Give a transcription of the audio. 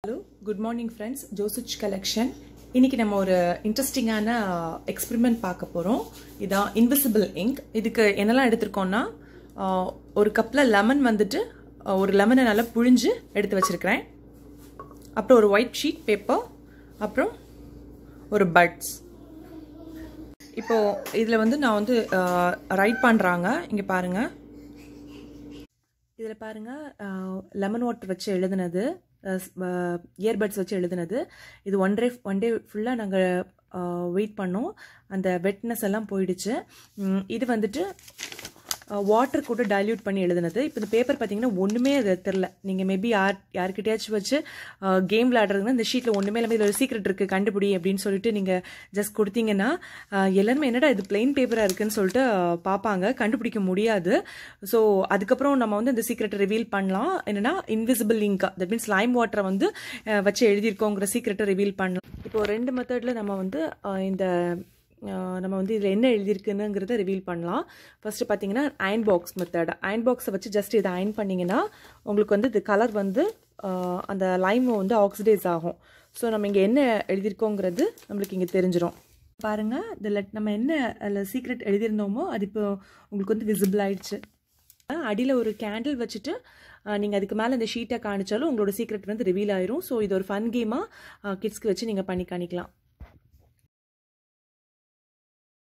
hello good morning friends ஜோசிச் collection இன்னைக்கு நம்ம ஒரு இன்ட்ரெஸ்டிங்கான எக்ஸ்பெரிமெண்ட் பார்க்க போகிறோம் இதான் இன்விசிபிள் இங்க் இதுக்கு என்னெல்லாம் எடுத்திருக்கோம்னா ஆஹ், ஒரு கப்பில் லெமன் வந்துட்டு ஆஹ், ஒரு லெமனை நல்லா புழிஞ்சு எடுத்து வச்சிருக்கிறேன் அப்புறம் ஒரு ஒயிட் ஷீட் பேப்பர் அப்புறம் ஒரு பட்ஸ் இப்போ இதில் வந்து நான் வந்து ரைட் பண்ணுறாங்க இங்கே பாருங்கள் இதில் பாருங்க லெமன் வாட்டர் வச்சு எழுதுனது இயர்பட்ஸ் வச்சு எழுதுனது இது ஒன் டே ஒன் டே ஃபுல்லாக நாங்கள் வெயிட் பண்ணோம் அந்த வெட்னஸ் எல்லாம் போயிடுச்சு உம், இது வந்துட்டு வாட்டர் கூட டைல்யூட் பண்ணி எழுதுனது இப்போ இந்த பேப்பர் பார்த்தீங்கன்னா ஒன்றுமே அது தெரில நீங்கள் மேபி யார் யார்கிட்டயாச்சும் வச்சு கேம் விளையாடுறதுன்னா இந்த ஷீட்டில் ஒன்றுமே இல்லாமல் இதில் ஒரு சீக்ரெட் இருக்குது கண்டுபிடி அப்படின்னு சொல்லிட்டு நீங்கள் ஜஸ்ட் கொடுத்தீங்கன்னா ஆஹ், எல்லாருமே என்னடா இது பிளெயின் பேப்பராக இருக்குன்னு சொல்லிட்டு ஆஹ், பார்ப்பாங்க கண்டுபிடிக்க முடியாது ஸோ அதுக்கப்புறம் நம்ம வந்து இந்த சீக்ரெட்டை ரிவீல் பண்ணலாம் என்னன்னா invisible link that means lime வாட்டரை வந்து ஆஹ், வச்சு எழுதியிருக்கோங்கிற சீக்ரெட்டை ரிவீல் பண்ணலாம் இப்போ ரெண்டு மெத்தடில் நம்ம வந்து ஆஹ், இந்த ஆஹ், நம்ம வந்து இதில் என்ன எழுதியிருக்குன்னுங்கிறத ரிவீல் பண்ணலாம் ஃபர்ஸ்ட் பார்த்தீங்கன்னா அயன் பாக்ஸ் மெத்தட் அயன் பாக்ஸை வச்சு ஜஸ்ட் இதை அயன் பண்ணிங்கன்னா உங்களுக்கு வந்து இது கலர் வந்து ஆஹ், அந்த லைம் வந்து ஆக்சிடைஸ் ஆகும் ஸோ நம்ம இங்கே என்ன எழுதியிருக்கோங்கிறது நம்மளுக்கு இங்கே தெரிஞ்சிடும் பாருங்க இதில் நம்ம என்ன அதில் சீக்ரெட் எழுதியிருந்தோமோ அது இப்போ உங்களுக்கு வந்து விசிபிள் ஆயிடுச்சு அடியில் ஒரு கேண்டில் வச்சுட்டு நீங்கள் அதுக்கு மேலே இந்த ஷீட்டை காணிச்சாலும் உங்களோட சீக்ரெட் வந்து ரிவீல் ஆயிரும் ஸோ இது ஒரு ஃபன் கேமாக கிட்ஸ்க்கு வச்சு நீங்கள் பண்ணி காணிக்கலாம்